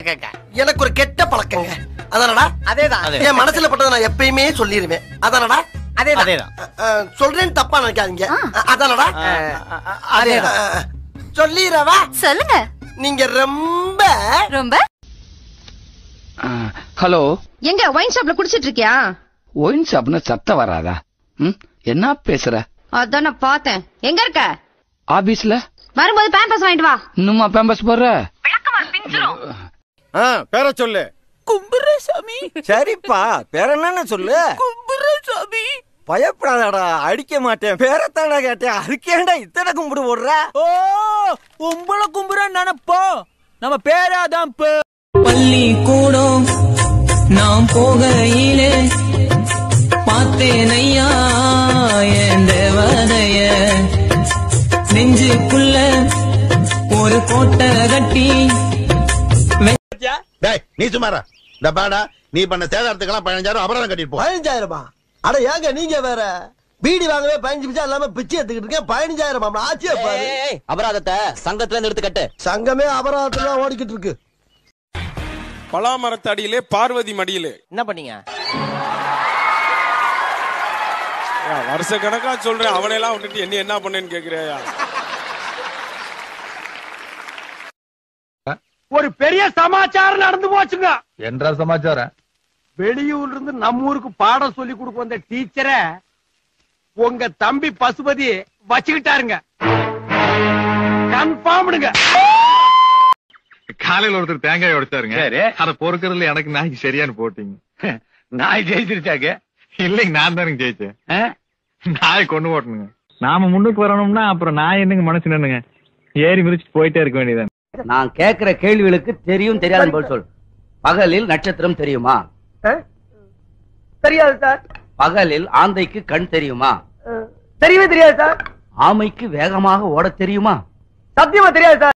பழக்கங்க எனக்கு ஒரு கெட்ட பழக்கங்க அதானடா அதேதான் என் மனசுல பட்டதை நான் எப்பயுமே சொல்லிருவேன் அதானடா அதேதான் அதேதான் அஹ், அஹ், சொல்றேன்னு தப்பா நினைக்காதீங்க அஹ், அதானடா அதேதான் அஹ், சொல்லிடவா சொல்லுங்க நீங்க ரொம்ப ரொம்ப ஹலோ எங்க ஒயின் ஷாப்ல குடிச்சிட்டு இருக்கியா ஒயின் ஷாப்னு சத்தம் வராதா ம் என்ன பேசுற அதான் நான் பார்த்தேன் எங்க இருக்க ஆபீஸ்ல வரும்போது பேம்பஸ் வாங்கிட்டு வா இன்னுமா பேம்பஸ் போடுற பேர சொல்லு சரிப்பா பேர என்னன்னு சொல்லு பயப்படாதடா அடிக்க மாட்டேன் பேரத்தாடா கேட்டேன் அதுக்கேண்டா இத்தனை கும்பிடு போடுற ஓ உங்கள கும்புற நினைப்போ நம்ம பேராதான் பள்ளி கூடம் நாம் போகையிலே பார்த்தேன் ஐயா என் தேவதைய நெஞ்சுக்குள்ள ஒரு கோட்டை கட்டி டேய் நீ சுமாரா இந்த பாடா நீ பண்ண சேதாரத்துக்கெல்லாம் பதினஞ்சாயிரம் அபராதம் கட்டிட்டு போ பதினஞ்சாயிரமா அட ஏங்க நீங்க வேற பீடி வாங்கவே பதினஞ்சு பிச்சா இல்லாம பிச்சை எடுத்துக்கிட்டு இருக்கேன் பதினஞ்சாயிரம் ஆச்சியா பாரு அபராதத்தை சங்கத்துல இருந்து எடுத்து கட்டு சங்கமே அபராதத்துல ஓடிக்கிட்டு இருக்கு பலாமரத்தடியிலே பார்வதி மடியிலே என்ன பண்ணீங்க வருஷ கணக்கா சொல்றேன் அவனையெல்லாம் விட்டுட்டு என்ன என்ன பண்ணேன்னு கேக்குறியா ஒரு பெரிய சமாச்சாரம் நடந்து போச்சுங்க என்ற சமாச்சாரம் வெளியூர்ல இருந்து நம்ம ஊருக்கு பாடம் சொல்லி கொடுக்க வந்த டீச்சரை உங்க தம்பி பசுபதி வச்சுக்கிட்டாருங்க கன்ஃபார்ம்டுங்க காலையில ஒருத்தர் தேங்காய் உடைச்சாருங்க அத பொறுக்கறதுல எனக்கு நாய்க்கு சரியானு போட்டீங்க நாய் ஜெயிச்சிருச்சாங்க இல்லைங்க நான் தானுங்க ஜெயிச்சேன் நாய் கொண்டு போட்டணுங்க நாம முன்னுக்கு வரணும்னா அப்புறம் நான் என்னங்க மனசு நின்னுங்க ஏறி மிதிச்சுட்டு போயிட்டே இருக்க வேண்டியதான் நான் கேக்குற கேள்விகளுக்கு தெரியும் தெரியாத போல் சொல் பகலில் நட்சத்திரம் தெரியுமா தெரியாது சார் பகலில் ஆந்தைக்கு கண் தெரியுமா தெரியவே தெரியாது சார் ஆமைக்கு வேகமாக ஓட தெரியுமா சத்தியமா தெரியாது சார்